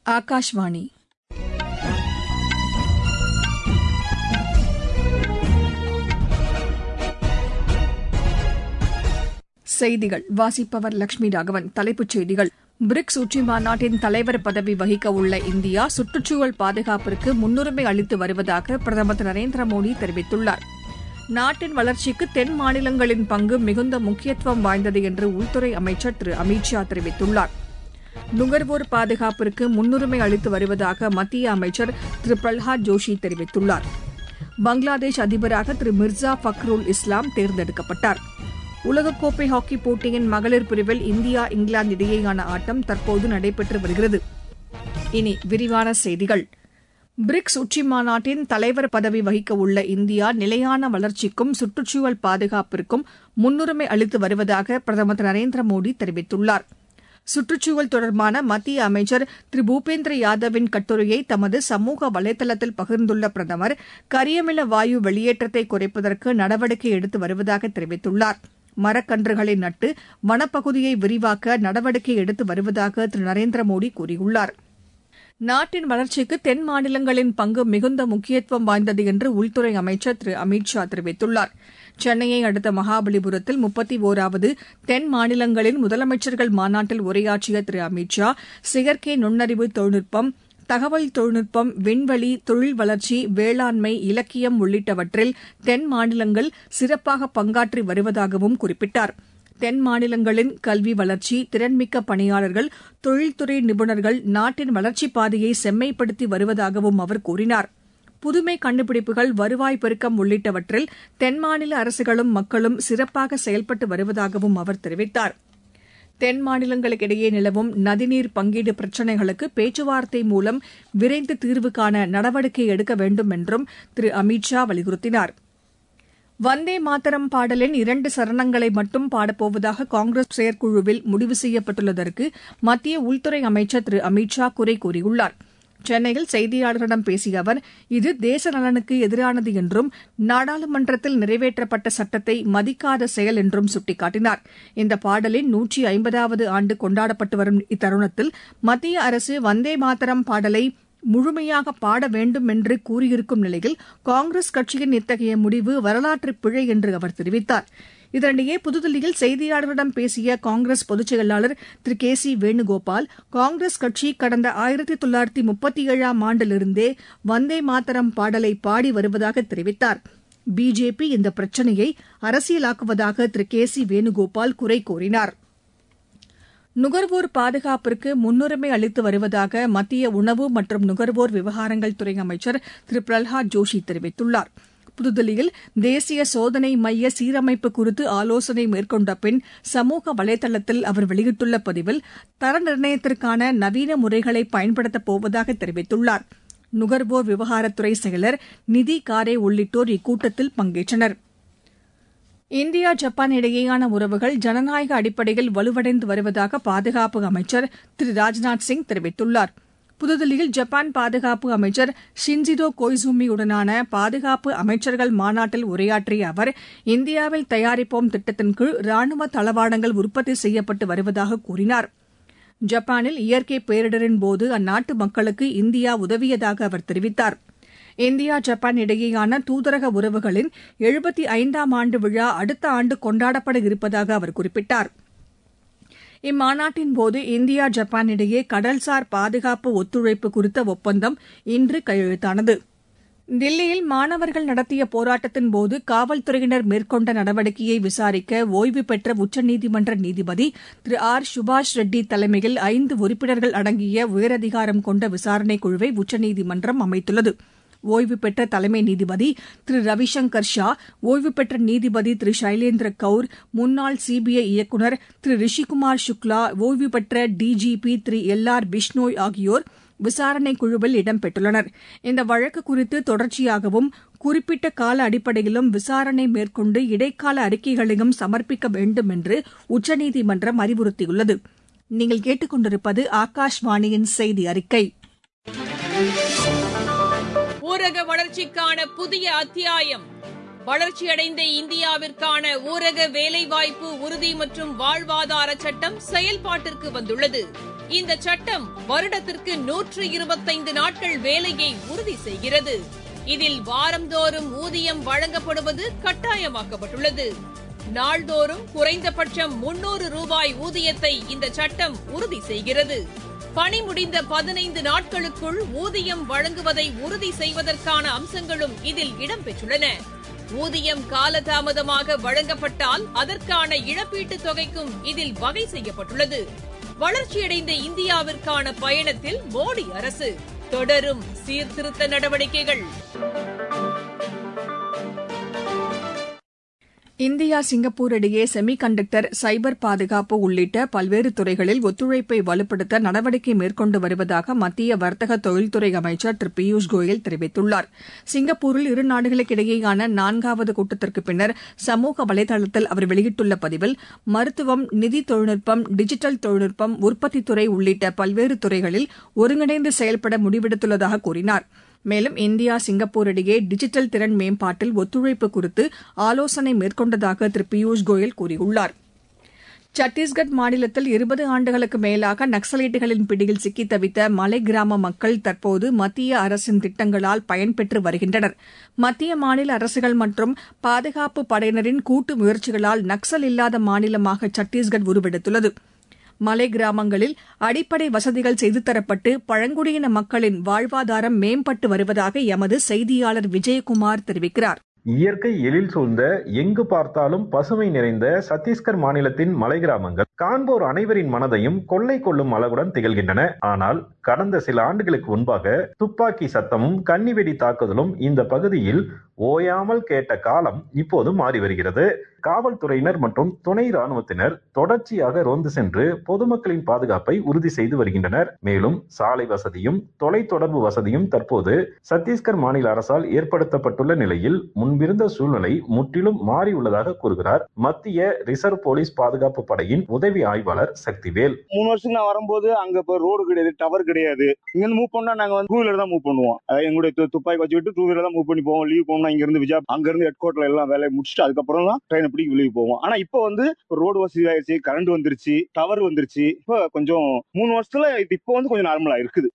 ஆகாஷ்வாணி செய்திகள் வாசிப்பவர் லட்சுமி ராகவன் தலைப்புச் செய்திகள் பிரிக்ஸ் உச்சி மாநாட்டின் தலைவர் பதவி வகிக்க உள்ள இந்தியா சுற்றுச்சூழல் பாதுகாப்பிற்கு முன்னுரிமை அளித்து வருவதாக பிரதமர் திரு நரேந்திர மோடி தெரிவித்துள்ளார் நாட்டின் வளர்ச்சிக்கு தென் மாநிலங்களின் பங்கு மிகுந்த முக்கியத்துவம் வாய்ந்தது என்று உள்துறை அமைச்சர் திரு அமித் ஷா தெரிவித்துள்ளார் நுகர்வோர் பாதுகாப்பிற்கு முன்னுரிமை அளித்து வருவதாக மத்திய அமைச்சர் திரு பிரல்ஹாத் ஜோஷி தெரிவித்துள்ளார் பங்களாதேஷ் அதிபராக திரு மிர்சா ஃபக்ருல் இஸ்லாம் தேர்ந்தெடுக்கப்பட்டார் உலகக்கோப்பை ஹாக்கிப் போட்டியின் மகளிர் பிரிவில் இந்தியா இங்கிலாந்து இடையேயான ஆட்டம் தற்போது நடைபெற்று வருகிறது இனி விரிவான செய்திகள் பிரிக்ஸ் உச்சி மாநாட்டின் தலைவர் பதவி வகிக்க உள்ள இந்தியா நிலையான வளர்ச்சிக்கும் சுற்றுச்சூழல் பாதுகாப்பிற்கும் முன்னுரிமை அளித்து வருவதாக பிரதமர் திரு நரேந்திர மோடி தெரிவித்துள்ளார் சுற்றுச்சூழல் தொடர்பான மத்திய அமைச்சர் திரு பூபேந்திர யாதவின் கட்டுரையை தமது சமூக வலைதளத்தில் பகிர்ந்துள்ள பிரதமர் கரியமில வாயு வெளியேற்றத்தை குறைப்பதற்கு நடவடிக்கை எடுத்து வருவதாக தெரிவித்துள்ளார் மரக்கன்றுகளை நட்டு வனப்பகுதியை விரிவாக்க நடவடிக்கை எடுத்து வருவதாக திரு நரேந்திர மோடி கூறியுள்ளார் நாட்டின் வளர்ச்சிக்கு தென் மாநிலங்களின் பங்கு மிகுந்த முக்கியத்துவம் வாய்ந்தது என்று உள்துறை அமைச்சர் திரு அமித் ஷா தெரிவித்துள்ளார் சென்னையை அடுத்த மகாபலிபுரத்தில் முப்பத்தி ஒராவது தென் மாநிலங்களின் முதலமைச்சர்கள் மாநாட்டில் உரையாற்றிய திரு அமித் ஷா செயற்கை நுண்ணறிவு தொழில்நுட்பம் தகவல் தொழில்நுட்பம் விண்வெளி தொழில் வளர்ச்சி வேளாண்மை இலக்கியம் உள்ளிட்டவற்றில் தென் மாநிலங்கள் சிறப்பாக பங்காற்றி வருவதாகவும் குறிப்பிட்டார் தென் மாநிலங்களின் கல்வி வளர்ச்சி திறன்மிக்க பணியாளர்கள் தொழில்துறை நிபுணர்கள் நாட்டின் வளர்ச்சிப் பாதையை செம்மைப்படுத்தி வருவதாகவும் அவர் கூறினார் புதுமை கண்டுபிடிப்புகள் வருவாய் பெருக்கம் உள்ளிட்டவற்றில் தென் மாநில அரசுகளும் மக்களும் சிறப்பாக செயல்பட்டு வருவதாகவும் அவர் தெரிவித்தார் தென் மாநிலங்களுக்கிடையே நிலவும் நதிநீர் பங்கீடு பிரச்சினைகளுக்கு பேச்சுவார்த்தை மூலம் விரைந்து தீர்வு காண நடவடிக்கை எடுக்க வேண்டும் என்றும் திரு அமித் ஷா வலியுறுத்தினார் வந்தே மாதரம் பாடலின் இரண்டு சரணங்களை மட்டும் பாடப்போவதாக காங்கிரஸ் செயற்குழுவில் முடிவு செய்யப்பட்டுள்ளதற்கு மத்திய உள்துறை அமைச்சர் திரு அமித் ஷா குறை கூறியுள்ளார் சென்னையில் செய்தியாளர்களிடம் பேசிய அவர் இது தேச நலனுக்கு எதிரானது என்றும் நாடாளுமன்றத்தில் நிறைவேற்றப்பட்ட சட்டத்தை மதிக்காத செயல் என்றும் சுட்டிக்காட்டினார் இந்த பாடலின் நூற்றி ஐம்பதாவது ஆண்டு கொண்டாடப்பட்டு வரும் இத்தருணத்தில் மத்திய அரசு வந்தே மாதரம் பாடலை முழுமையாக பாட வேண்டும் என்று கூறியிருக்கும் நிலையில் காங்கிரஸ் கட்சியின் இத்தகைய முடிவு வரலாற்று பிழை என்று அவர் தெரிவித்தார் இதனிடையே புதுதில்லியில் செய்தியாளர்களிடம் பேசிய காங்கிரஸ் பொதுச் செயலாளர் திரு கே சி வேணுகோபால் காங்கிரஸ் கட்சி கடந்த ஆயிரத்தி தொள்ளாயிரத்தி முப்பத்தி ஏழாம் ஆண்டிலிருந்தே வந்தே மாதரம் பாடலை பாடி வருவதாக தெரிவித்தார் பிஜேபி இந்த பிரச்சினையை அரசியலாக்குவதாக திரு கே சி வேணுகோபால் குறை கூறினார் நுகர்வோர் பாதுகாப்பிற்கு முன்னுரிமை அளித்து வருவதாக மத்திய உணவு மற்றும் நுகர்வோர் விவகாரங்கள் துறை அமைச்சர் திரு பிரல்ஹாத் ஜோஷி தெரிவித்துள்ளார் புதுதில்லியில் தேசிய சோதனை மைய சீரமைப்பு குறித்து ஆலோசனை மேற்கொண்ட பின் சமூக வலைதளத்தில் அவர் வெளியிட்டுள்ள பதிவில் தர நிர்ணயத்திற்கான நவீன முறைகளை பயன்படுத்தப் போவதாக தெரிவித்துள்ளார் நுகர்வோர் விவகாரத்துறை செயலர் நிதி காரே உள்ளிட்டோர் இக்கூட்டத்தில் பங்கேற்றனர் இந்தியா ஜப்பான் இடையேயான உறவுகள் ஜனநாயக அடிப்படையில் வலுவடைந்து வருவதாக பாதுகாப்பு அமைச்சர் திரு ராஜ்நாத் சிங் தெரிவித்துள்ளார் புதுதில்லியில் ஜப்பான் பாதுகாப்பு அமைச்சர் ஷின்ஜிதோ கோய்சூமியுடனான பாதுகாப்பு அமைச்சர்கள் மாநாட்டில் உரையாற்றிய அவர் இந்தியாவில் தயாரிப்போம் திட்டத்தின் கீழ் ராணுவ தளவாடங்கள் உற்பத்தி செய்யப்பட்டு வருவதாக கூறினார் ஜப்பானில் இயற்கை பேரிடரின் போது அந்நாட்டு மக்களுக்கு இந்தியா உதவியதாக அவர் தெரிவித்தார் இந்தியா ஜப்பான் இடையேயான தூதரக உறவுகளின் எழுபத்தி ஐந்தாம் ஆண்டு விழா அடுத்த ஆண்டு கொண்டாடப்பட இருப்பதாக அவர் குறிப்பிட்டார் இம்மாநாட்டின் போது இந்தியா ஜப்பான் இடையே கடல்சார் பாதுகாப்பு ஒத்துழைப்பு குறித்த ஒப்பந்தம் இன்று கையெழுத்தானது தில்லியில் மாணவர்கள் நடத்திய போராட்டத்தின் போது காவல்துறையினர் மேற்கொண்ட நடவடிக்கையை விசாரிக்க ஓய்வு பெற்ற உச்சநீதிமன்ற நீதிபதி திரு ஆர் சுபாஷ் ரெட்டி தலைமையில் ஐந்து உறுப்பினர்கள் அடங்கிய உயரதிகாரம் கொண்ட விசாரணைக் குழுவை உச்சநீதிமன்றம் அமைத்துள்ளது ஓய்வு பெற்ற தலைமை நீதிபதி திரு ரவிசங்கர் ஷா ஓய்வு பெற்ற நீதிபதி திரு சைலேந்திர கவுர் முன்னாள் சிபிஐ இயக்குநர் திரு ரிஷிகுமார் சுக்லா ஓய்வு பெற்ற DGP Thiru L R Bishnoi ஆகியோர் விசாரணைக் குழுவில் இடம்பெற்றுள்ளனர் இந்த வழக்கு குறித்து தொடர்ச்சியாகவும் குறிப்பிட்ட கால அடிப்படையிலும் விசாரணை மேற்கொண்டு இடைக்கால அறிக்கைகளையும் சமர்ப்பிக்க வேண்டும் என்று உச்சநீதிமன்றம் அறிவுறுத்தியுள்ளது நீங்கள் கேட்டுக்கொண்டிருப்பது ஆகாஷ்வாணியின் செய்தி அறிக்கை ஊரக வளர்ச்சிக்கான புதிய அத்தியாயம் வளர்ச்சியடைந்த இந்தியாவிற்கான ஊரக வேலைவாய்ப்பு உறுதி மற்றும் வாழ்வாதார சட்டம் செயல்பாட்டிற்கு வந்துள்ளது இந்த சட்டம் வருடத்திற்கு நூற்று இருபத்தைந்து நாட்கள் வேலையை உறுதி செய்கிறது இதில் வாரந்தோறும் ஊதியம் வழங்கப்படுவது கட்டாயமாக்கப்பட்டுள்ளது நாள்தோறும் குறைந்தபட்சம் முன்னூறு ரூபாய் ஊதியத்தை இந்த சட்டம் உறுதி செய்கிறது பணி முடிந்த பதினைந்து நாட்களுக்குள் ஊதியம் வழங்குவதை உறுதி செய்வதற்கான அம்சங்களும் இதில் இடம்பெற்றுள்ளன ஊதியம் காலதாமதமாக வழங்கப்பட்டால் அதற்கான இழப்பீட்டுத் தொகைக்கும் இதில் வகை செய்யப்பட்டுள்ளது வளர்ச்சியடைந்த இந்தியாவிற்கான பயணத்தில் மோடி அரசு தொடரும் சீர்திருத்த நடவடிக்கைகள் இந்தியா சிங்கப்பூர் இடையே செமி கண்டக்டர் சைபர் பாதுகாப்பு உள்ளிட்ட பல்வேறு துறைகளில் ஒத்துழைப்பை வலுப்படுத்த நடவடிக்கை மேற்கொண்டு வருவதாக மத்திய வர்த்தக தொழில்துறை அமைச்சர் திரு பியூஷ் கோயல் தெரிவித்துள்ளார் சிங்கப்பூரில் இரு நாடுகளுக்கிடையேயான நான்காவது கூட்டத்திற்கு பின்னர் சமூக வலைதளத்தில் அவர் வெளியிட்டுள்ள பதிவில் மருத்துவம் நிதி தொழில்நுட்பம் டிஜிட்டல் தொழில்நுட்பம் உற்பத்தித்துறை உள்ளிட்ட பல்வேறு துறைகளில் ஒருங்கிணைந்து செயல்பட முடிவெடுத்துள்ளதாக கூறினார் மேலும் இந்தியா சிங்கப்பூர் இடையே டிஜிட்டல் திறன் மேம்பாட்டில் ஒத்துழைப்பு குறித்து ஆலோசனை மேற்கொண்டதாக திரு பியூஷ் கோயல் கூறியுள்ளார் சத்தீஸ்கட் மாநிலத்தில் இருபது ஆண்டுகளுக்கு மேலாக நக்சலைட்டுகளின் பிடியில் சிக்கித் தவித்த மலை கிராம மக்கள் தற்போது மத்திய அரசின் திட்டங்களால் பயன்பெற்று வருகின்றனர் மத்திய மாநில அரசுகள் மற்றும் பாதுகாப்பு படையினரின் கூட்டு முயற்சிகளால் நக்சல் இல்லாத மாநிலமாக சத்தீஸ்கட் உருவெடுத்துள்ளது மலை கிராமங்களில் அடிப்படை வசதிகள் செய்து தரப்பட்டு பழங்குடியின மக்களின் வாழ்வாதாரம் மேம்பட்டு வருவதாக எமது செய்தியாளர் விஜயகுமார் தெரிவிக்கிறார் இயற்கை எழில் சூழ்ந்த எங்கு பார்த்தாலும் பசுமை நிறைந்த சத்தீஸ்கர் மாநிலத்தின் மலை கிராமங்கள் காண்போர் அனைவரின் மனதையும் கொள்ளை கொள்ளும் அளவுடன் திகழ்கின்றன ஆனால் கடந்த சில ஆண்டுகளுக்கு முன்பாக துப்பாக்கி சத்தமும் கன்னிவெடி தாக்குதலும் இந்த பகுதியில் ஓயாமல் கேட்ட காலம் இப்போது மாறி வருகிறது காவல்துறையினர் மற்றும் துணை ராணுவத்தினர் தொடர்ச்சியாக ரோந்து சென்று பொதுமக்களின் பாதுகாப்பை உறுதி செய்து வருகின்றனர் மேலும் சாலை வசதியும் தொலைத்தொடர்பு வசதியும் தற்போது சத்தீஸ்கர் மாநில அரசால் ஏற்படுத்தப்பட்டுள்ள நிலையில் முன்பிருந்த சூழ்நிலை முற்றிலும் மாறியுள்ளதாக கூறுகிறார் மத்திய ரிசர்வ் போலீஸ் பாதுகாப்பு படையின் உதவி ஆய்வாளர் சக்திவேல் மூணு வருஷத்துக்கு நான் வரும்போது அங்க இப்போ ரோடு கிடையாது டவர் கிடையாது இங்க இருந்து மூவ் பண்ணா நாங்க வந்து டூ வீலர் தான் மூவ் பண்ணுவோம் அதாவது எங்களுடைய து- துப்பாக்கி வச்சுக்கிட்டு டூ வீலர் தான் மூவ் பண்ணி போவோம் லீவ் போனோம்னா இங்க இருந்து விஜா அங்க இருந்து ஹெட் கோர்ட்ல எல்லாம் வேலையை முடிச்சுட்டு அதுக்கப்புறம் தான் ட்ரெயினை பிடிக்க வெளியே போவோம் ஆனா இப்போ வந்து ரோடு வசதி ஆயிடுச்சு கரண்ட் வந்துருச்சு டவர் வந்துருச்சு இப்போ கொஞ்சம் மூணு வருஷத்துல இது இப்போ வந்து கொஞ்சம் நார்மலா இருக்குது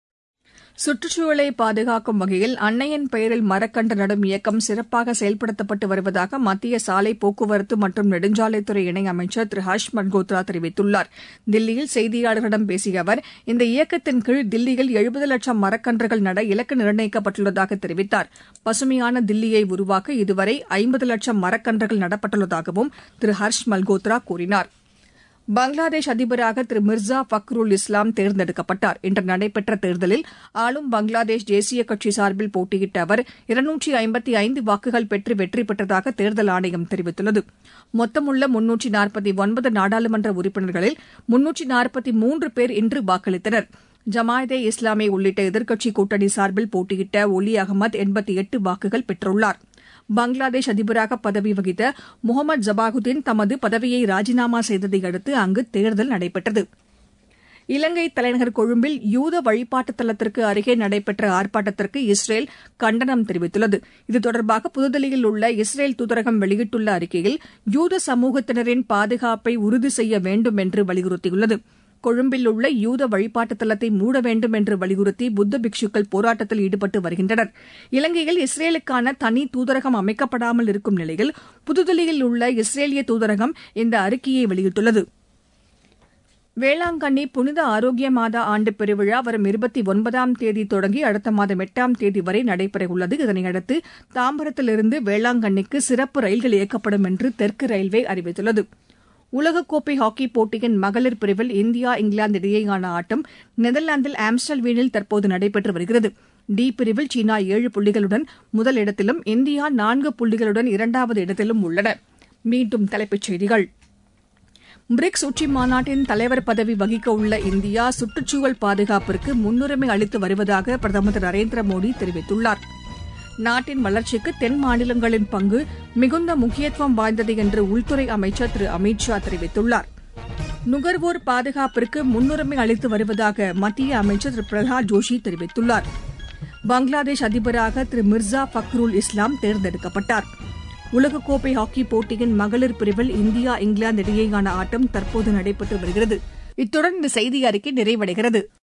சுற்றுச்சூழலை பாதுகாக்கும் வகையில் அன்னையின் பெயரில் மரக்கன்று நடும் இயக்கம் சிறப்பாக செயல்படுத்தப்பட்டு வருவதாக மத்திய சாலை போக்குவரத்து மற்றும் நெடுஞ்சாலைத்துறை இணையமைச்சர் திரு ஹர்ஷ் மல்கோத்ரா தெரிவித்துள்ளார் தில்லியில் செய்தியாளர்களிடம் பேசிய அவர் இந்த இயக்கத்தின் கீழ் தில்லியில் எழுபது லட்சம் மரக்கன்றுகள் நட இலக்கு நிர்ணயிக்கப்பட்டுள்ளதாக தெரிவித்தார் பசுமையான தில்லியை உருவாக்க இதுவரை ஐம்பது லட்சம் மரக்கன்றுகள் நடப்பட்டுள்ளதாகவும் திரு ஹர்ஷ் மல்கோத்ரா கூறினார் பங்களாதேஷ் அதிபராக திரு மிர்சா ஃபக்ருல் இஸ்லாம் தேர்ந்தெடுக்கப்பட்டார் இன்று நடைபெற்ற தேர்தலில் ஆளும் பங்களாதேஷ் தேசிய கட்சி சார்பில் போட்டியிட்ட அவர் இருநூற்றி ஐம்பத்தி ஐந்து வாக்குகள் பெற்று வெற்றி பெற்றதாக தேர்தல் ஆணையம் தெரிவித்துள்ளது மொத்தமுள்ள முன்னூற்றி நாற்பத்தி ஒன்பது நாடாளுமன்ற உறுப்பினர்களில் முன்னூற்றி நாற்பத்தி மூன்று பேர் இன்று வாக்களித்தனர் ஜமாயதே இஸ்லாமி உள்ளிட்ட எதிர்க்கட்சி கூட்டணி சார்பில் போட்டியிட்ட ஒலி அகமது எண்பத்தி எட்டு வாக்குகள் பெற்றுள்ளார் பங்களாதேஷ் அதிபராக பதவி வகித்த முகமது ஜபாகுதீன் தமது பதவியை ராஜினாமா செய்ததை அடுத்து அங்கு தேர்தல் நடைபெற்றது இலங்கை தலைநகர் கொழும்பில் யூத வழிபாட்டு தலத்திற்கு அருகே நடைபெற்ற ஆர்ப்பாட்டத்திற்கு இஸ்ரேல் கண்டனம் தெரிவித்துள்ளது இது தொடர்பாக புதுதில்லியில் உள்ள இஸ்ரேல் தூதரகம் வெளியிட்டுள்ள அறிக்கையில் யூத சமூகத்தினரின் பாதுகாப்பை உறுதி செய்ய வேண்டும் என்று வலியுறுத்தியுள்ளது கொழும்பில் உள்ள யூத வழிபாட்டு தலத்தை மூட வேண்டும் என்று வலியுறுத்தி புத்த பிக்ஷுக்கள் போராட்டத்தில் ஈடுபட்டு வருகின்றனர் இலங்கையில் இஸ்ரேலுக்கான தனி தூதரகம் அமைக்கப்படாமல் இருக்கும் நிலையில் புதுதில்லியில் உள்ள இஸ்ரேலிய தூதரகம் இந்த அறிக்கையை வெளியிட்டுள்ளது வேளாங்கண்ணி புனித ஆரோக்கிய மாதா ஆண்டு பெருவிழா வரும் இருபத்தி ஒன்பதாம் தேதி தொடங்கி அடுத்த மாதம் எட்டாம் தேதி வரை நடைபெறவுள்ளது இதனையடுத்து தாம்பரத்திலிருந்து வேளாங்கண்ணிக்கு சிறப்பு ரயில்கள் இயக்கப்படும் என்று தெற்கு ரயில்வே அறிவித்துள்ளது உலகக்கோப்பை ஹாக்கி போட்டியின் மகளிர் பிரிவில் இந்தியா இங்கிலாந்து இடையேயான ஆட்டம் நெதர்லாந்தில் ஆம்ஸ்டல்வீனில் தற்போது நடைபெற்று வருகிறது டி பிரிவில் சீனா ஏழு புள்ளிகளுடன் முதல் இடத்திலும் இந்தியா நான்கு புள்ளிகளுடன் இரண்டாவது இடத்திலும் உள்ளன மீண்டும் தலைப்புச் செய்திகள் பிரிக்ஸ் உச்சி மாநாட்டின் தலைவர் பதவி வகிக்க உள்ள இந்தியா சுற்றுச்சூழல் பாதுகாப்பிற்கு முன்னுரிமை அளித்து வருவதாக பிரதமர் திரு நரேந்திர மோடி தெரிவித்துள்ளார் நாட்டின் வளர்ச்சிக்கு தென் மாநிலங்களின் பங்கு மிகுந்த முக்கியத்துவம் வாய்ந்தது என்று உள்துறை அமைச்சர் திரு அமித் ஷா தெரிவித்துள்ளார் நுகர்வோர் பாதுகாப்பிற்கு முன்னுரிமை அளித்து வருவதாக மத்திய அமைச்சர் திரு பிரகலாத் ஜோஷி தெரிவித்துள்ளார் பங்களாதேஷ் அதிபராக திரு மிர்சா ஃபக்ருல் இஸ்லாம் தேர்ந்தெடுக்கப்பட்டார் உலகக்கோப்பை ஹாக்கி போட்டியின் மகளிர் பிரிவில் இந்தியா இங்கிலாந்து இடையேயான ஆட்டம் தற்போது நடைபெற்று வருகிறது இத்துடன் இந்த செய்தி அறிக்கை நிறைவடைகிறது